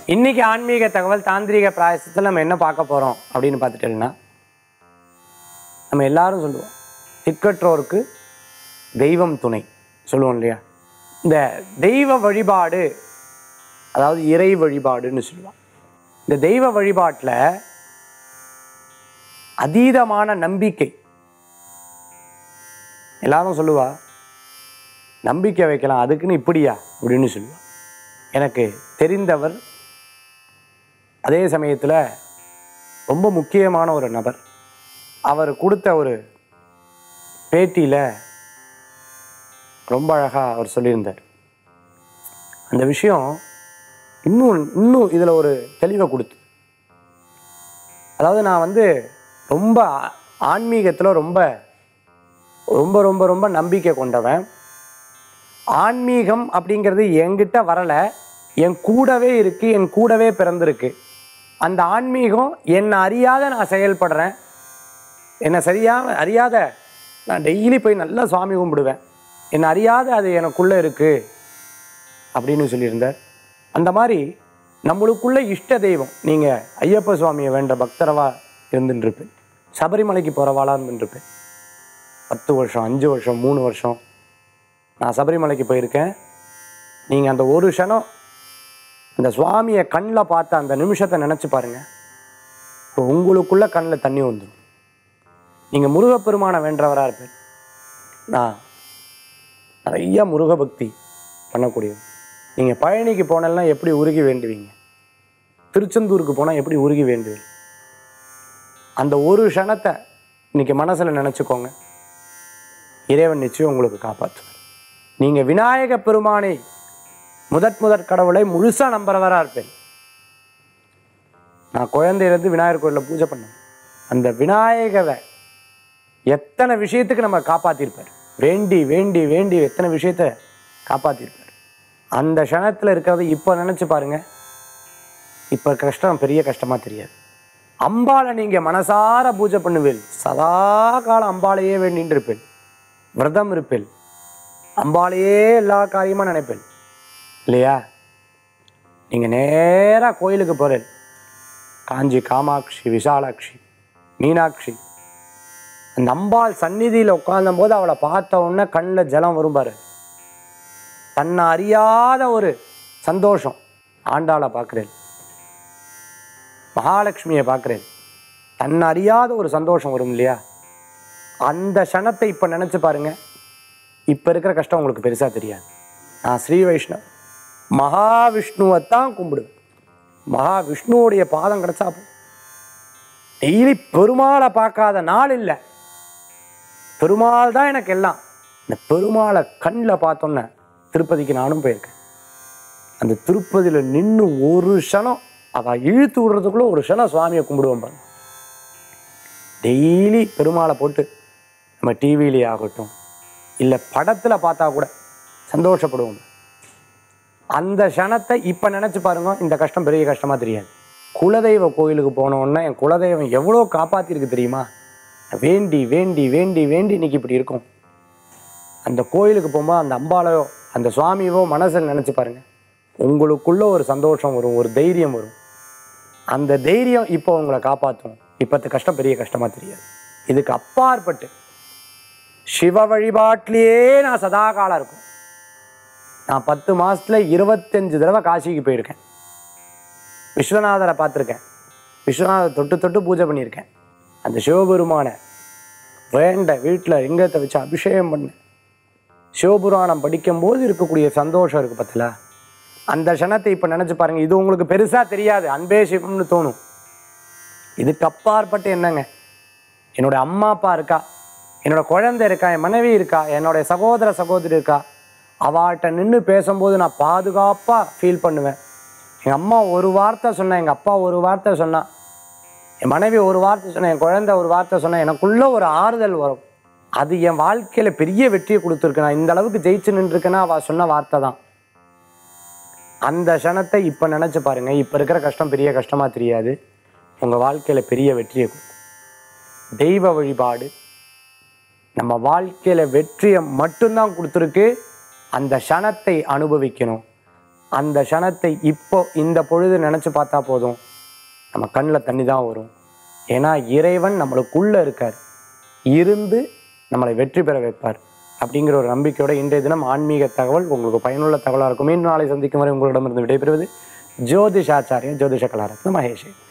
இன்னைக்கு ஆன்மீக தகவல் தாந்திரீக பிராயசத்தில் நம்ம என்ன பார்க்க போகிறோம் அப்படின்னு பார்த்துட்டோம்னா நம்ம எல்லாரும் சொல்லுவோம் திக்கற்றோருக்கு தெய்வம் துணை சொல்லுவோம் இல்லையா இந்த தெய்வ வழிபாடு அதாவது இறை வழிபாடுன்னு சொல்லுவாங்க இந்த தெய்வ வழிபாட்டில் அதீதமான நம்பிக்கை எல்லாரும் சொல்லுவா நம்பிக்கை வைக்கலாம் அதுக்குன்னு இப்படியா அப்படின்னு சொல்லுவா எனக்கு தெரிந்தவர் அதே சமயத்தில் ரொம்ப முக்கியமான ஒரு நபர் அவர் கொடுத்த ஒரு பேட்டியில் ரொம்ப அழகாக அவர் சொல்லியிருந்தார் அந்த விஷயம் இன்னும் இன்னும் இதில் ஒரு தெளிவை கொடுத்து அதாவது நான் வந்து ரொம்ப ஆ- ஆன்மீகத்தில் ரொம்ப ரொம்ப ரொம்ப ரொம்ப நம்பிக்கை கொண்டவன் ஆன்மீகம் அப்படிங்கிறது என்கிட்ட வரலை என் கூடவே இருக்கு என் கூடவே பிறந்திருக்கு அந்த ஆன்மீகம் என்னை அறியாத நான் செயல்படுறேன் என்னை சரியாக அறியாத நான் டெய்லி போய் நல்லா சுவாமி கும்பிடுவேன் என்னை அறியாத அது எனக்குள்ளே இருக்குது அப்படின்னு சொல்லியிருந்தார் அந்த மாதிரி நம்மளுக்குள்ள இஷ்ட தெய்வம் நீங்கள் ஐயப்ப சுவாமியை வேண்ட பக்தரவா இருந்துட்டுருப்பேன் சபரிமலைக்கு போகிறவாளாக இருந்துட்டுருப்பேன் பத்து வருஷம் அஞ்சு வருஷம் மூணு வருஷம் நான் சபரிமலைக்கு போயிருக்கேன் நீங்கள் அந்த ஒரு க்ஷணம் அந்த சுவாமியை கண்ணில் பார்த்த அந்த நிமிஷத்தை நினச்சி பாருங்கள் இப்போ உங்களுக்குள்ள கண்ணில் தண்ணி வந்துடும் நீங்கள் முருகப்பெருமானை வேண்டவராக இருப்பேன் நான் நிறைய முருக பக்தி பண்ணக்கூடியது நீங்கள் பழனிக்கு போனேன்னா எப்படி உருகி வேண்டுவீங்க திருச்செந்தூருக்கு போனால் எப்படி உருகி வேண்டுவீங்க அந்த ஒரு க்ஷணத்தை இன்னைக்கு மனசில் நினச்சிக்கோங்க இறைவன் நிச்சயம் உங்களுக்கு காப்பாற்றுவார் நீங்கள் விநாயக பெருமானை முதற் முதற் கடவுளை முழுசாக நம்புறவராக இருப்பேன் நான் குழந்தையிலேருந்து விநாயகர் கோயிலில் பூஜை பண்ணேன் அந்த விநாயகரை எத்தனை விஷயத்துக்கு நம்ம காப்பாற்றிருப்பார் வேண்டி வேண்டி வேண்டி எத்தனை விஷயத்த காப்பாற்றிருப்பார் அந்த க்ஷணத்தில் இருக்கிறத இப்போ நினச்சி பாருங்க இப்போ கஷ்டம் பெரிய கஷ்டமாக தெரியாது அம்பாளை நீங்கள் மனசார பூஜை பண்ணுவேன் சதா காலம் அம்பாளையே வேண்டின்னு இருப்பேன் விரதம் இருப்பேன் அம்பாளையே எல்லா காரியமாக நினைப்பேன் இல்லையா நீங்கள் நேராக கோயிலுக்கு போகிறேன் காஞ்சி காமாட்சி விசாலாட்சி மீனாட்சி அந்த அம்பாள் சந்நிதியில் உட்கார்ந்தபோது அவளை பார்த்த உடனே கண்ணில் ஜலம் வரும் பாரு தன்னை அறியாத ஒரு சந்தோஷம் ஆண்டாளை பார்க்குறேன் மகாலட்சுமியை பார்க்குறேன் தன்னை அறியாத ஒரு சந்தோஷம் வரும் இல்லையா அந்த க்ஷணத்தை இப்போ நினச்சி பாருங்க இப்போ இருக்கிற கஷ்டம் உங்களுக்கு பெருசாக தெரியாது நான் ஸ்ரீ வைஷ்ணவ் மகாவிஷ்ணுவை தான் கும்பிடுவேன் மகாவிஷ்ணுவுடைய பாதம் கிடைச்சா போதும். டெய்லி பெருமாளை பார்க்காத நாள் இல்லை பெருமாள் தான் எனக்கு எல்லாம் இந்த பெருமாளை கண்ணில் பார்த்தோன்னே திருப்பதிக்கு நானும் போயிருக்கேன் அந்த திருப்பதியில் நின்று ஒரு க்ஷணம் அவள் இழுத்து விடுறதுக்குள்ள ஒரு க்ஷணம் சுவாமியை கும்பிடுவோம் பாருங்க டெய்லி பெருமாளை போட்டு நம்ம டிவியிலே ஆகட்டும் இல்லை படத்தில் பார்த்தா கூட சந்தோஷப்படுவோம் அந்த க்ஷணத்தை இப்போ நினச்சி பாருங்க இந்த கஷ்டம் பெரிய கஷ்டமாக தெரியாது குலதெய்வ கோயிலுக்கு போனோன்னா என் குலதெய்வம் எவ்வளோ காப்பாற்றிருக்கு தெரியுமா வேண்டி வேண்டி வேண்டி வேண்டி இன்னைக்கு இப்படி இருக்கும் அந்த கோயிலுக்கு போகும்போது அந்த அம்பாலையோ அந்த சுவாமியவோ மனசில் நினச்சி பாருங்க உங்களுக்குள்ள ஒரு சந்தோஷம் வரும் ஒரு தைரியம் வரும் அந்த தைரியம் இப்போ உங்களை காப்பாற்றும் இப்போத்த கஷ்டம் பெரிய கஷ்டமாக தெரியாது இதுக்கு அப்பாற்பட்டு சிவ வழிபாட்டிலேயே நான் சதா காலம் இருக்கும் நான் பத்து மாசத்துல இருபத்தஞ்சு தடவை காசிக்கு போயிருக்கேன் விஸ்வநாதரை பார்த்துருக்கேன் விஸ்வநாதரை தொட்டு தொட்டு பூஜை பண்ணியிருக்கேன் அந்த சிவபெருமானை வேண்ட வீட்டில் லிங்கத்தை வச்சு அபிஷேகம் பண்ணு சிவபுராணம் படிக்கும்போது இருக்கக்கூடிய சந்தோஷம் இருக்குது பத்தில அந்த க்ஷணத்தை இப்போ நினச்சி பாருங்கள் இது உங்களுக்கு பெருசாக தெரியாது அன்பே சிவம்னு தோணும் இதுக்கு அப்பாற்பட்டு என்னங்க என்னோட அம்மா அப்பா இருக்கா என்னோட குழந்தை இருக்கா என் மனைவி இருக்கா என்னுடைய சகோதர சகோதரி இருக்கா அவாட்ட நின்று பேசும்போது நான் பாதுகாப்பாக ஃபீல் பண்ணுவேன் எங்கள் அம்மா ஒரு வார்த்தை சொன்னா எங்கள் அப்பா ஒரு வார்த்தை சொன்னா என் மனைவி ஒரு வார்த்தை சொன்னா என் குழந்தை ஒரு வார்த்தை சொன்னா எனக்குள்ள ஒரு ஆறுதல் வரும் அது என் வாழ்க்கையில் பெரிய வெற்றியை கொடுத்துருக்கு நான் இந்த அளவுக்கு ஜெயிச்சு நின்றுருக்கேன்னா அவள் சொன்ன வார்த்தை தான் அந்த க்ஷணத்தை இப்போ நினச்சி பாருங்க இப்போ இருக்கிற கஷ்டம் பெரிய கஷ்டமாக தெரியாது உங்கள் வாழ்க்கையில் பெரிய வெற்றியை கொடுக்கும் தெய்வ வழிபாடு நம்ம வாழ்க்கையில் வெற்றியை மட்டும்தான் கொடுத்துருக்கு அந்த க்ஷணத்தை அனுபவிக்கணும் அந்த க்ஷணத்தை இப்போ இந்த பொழுது நினச்சி பார்த்தா போதும் நம்ம கண்ணில் தண்ணி தான் வரும் ஏன்னா இறைவன் நம்மளுக்குள்ளே இருக்கார் இருந்து நம்மளை வெற்றி பெற வைப்பார் அப்படிங்கிற ஒரு நம்பிக்கையோட இன்றைய தினம் ஆன்மீக தகவல் உங்களுக்கு பயனுள்ள தகவலாக இருக்கும் மீண்டும் நாளை சந்திக்கும் வரை உங்களிடமிருந்து விடைபெறுவது ஜோதிஷாச்சாரியன் ஜோதிஷ கலாரத்ன மகேஷ்